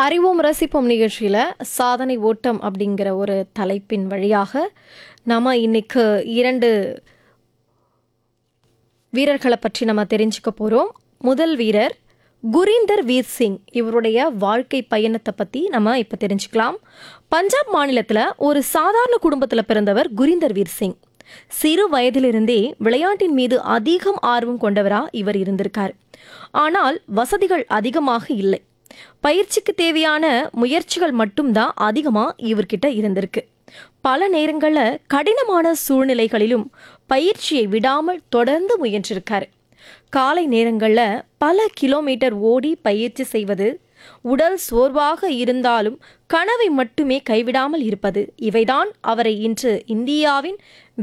அறிவோம் ரசிப்போம் நிகழ்ச்சியில் சாதனை ஓட்டம் அப்படிங்கிற ஒரு தலைப்பின் வழியாக நம்ம இன்னைக்கு இரண்டு வீரர்களை பற்றி நம்ம தெரிஞ்சுக்க போகிறோம் முதல் வீரர் குரீந்தர் வீர் சிங் இவருடைய வாழ்க்கை பயணத்தை பற்றி நம்ம இப்போ தெரிஞ்சுக்கலாம் பஞ்சாப் மாநிலத்தில் ஒரு சாதாரண குடும்பத்தில் பிறந்தவர் குரீந்தர் வீர் சிங் சிறு வயதிலிருந்தே விளையாட்டின் மீது அதிகம் ஆர்வம் கொண்டவரா இவர் இருந்திருக்கார் ஆனால் வசதிகள் அதிகமாக இல்லை பயிற்சிக்கு தேவையான முயற்சிகள் மட்டும்தான் அதிகமாக இவர்கிட்ட இருந்திருக்கு பல நேரங்களில் கடினமான சூழ்நிலைகளிலும் பயிற்சியை விடாமல் தொடர்ந்து முயன்றிருக்காரு காலை நேரங்களில் பல கிலோமீட்டர் ஓடி பயிற்சி செய்வது உடல் சோர்வாக இருந்தாலும் கனவை மட்டுமே கைவிடாமல் இருப்பது இவைதான் அவரை இன்று இந்தியாவின்